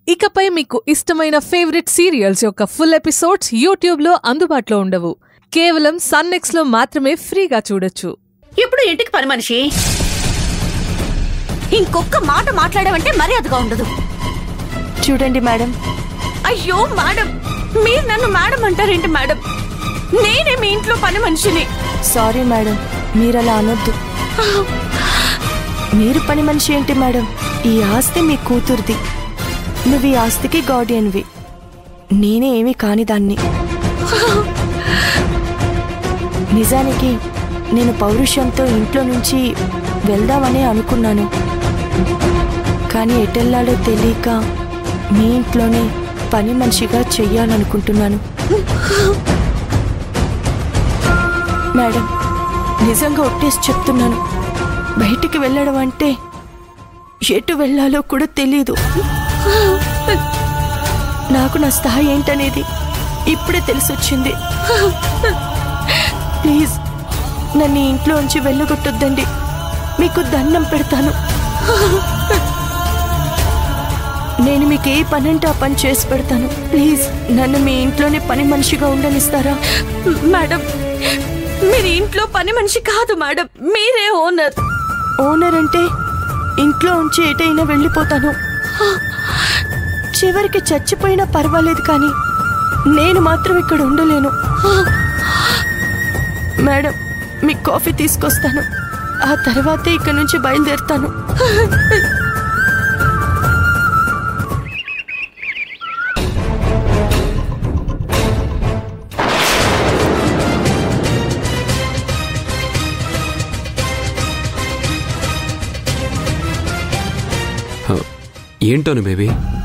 ఇకపై మీకు ఇష్టమైన ఫేవరెట్ సీరియల్స్ యొక్క ఫుల్ ఎపిసోడ్స్ యూట్యూబ్లో అందుబాటులో ఉండవు కేవలం సన్నెక్స్లో మాత్రమే ఫ్రీగా చూడొచ్చు ఇప్పుడు ఇంటికి పని మనిషి ఇంకొక మాట మాట్లాడావంటే మర్యాదగా ఉండదు చూడండి మేడం అయ్యో మేడం మీరు నన్ను మేడం అంటారేంటి మేడం నేనే మీ ఇంట్లో పని మనిషిని సారీ మేడం మీరు అలా అనొద్దు మీరు పని మనిషి ఏంటి మేడం ఈ ఆస్తి మీ కూతురిది నువ్వు ఈ ఆస్తికి గార్డియన్వి నేనే ఏమీ కాని దాన్ని నిజానికి నేను పౌరుషంతో ఇంట్లో నుంచి వెళ్దామని అనుకున్నాను కానీ ఎటెల్లాడో తెలియక మీ ఇంట్లోనే పని మనిషిగా చెయ్యాలనుకుంటున్నాను మేడం నిజంగా ఒట్టేసి చెప్తున్నాను బయటికి వెళ్ళడం అంటే ఎటు వెళ్ళాలో కూడా తెలీదు నాకు నా స్థాయి ఏంటనేది ఇప్పుడే తెలిసొచ్చింది ప్లీజ్ నన్ను ఈ ఇంట్లో ఉంచి వెళ్ళగొట్టొద్దండి మీకు దండం పెడతాను నేను మీకు ఏ పని అంటే ఆ పని చేసి పెడతాను ప్లీజ్ నన్ను మీ ఇంట్లోనే పని మనిషిగా ఉండనిస్తారా మేడం మీరు ఇంట్లో పని మనిషి కాదు మేడం మీరే ఓనర్ ఓనర్ అంటే ఇంట్లో ఉంచి ఎటైనా వెళ్ళిపోతాను చివరికి చచ్చిపోయినా పర్వాలేదు కానీ నేను మాత్రం ఇక్కడ ఉండలేను మేడం మీకు కాఫీ తీసుకొస్తాను ఆ తర్వాతే ఇక్కడ నుంచి బయలుదేరుతాను ఏంటోను బేబీ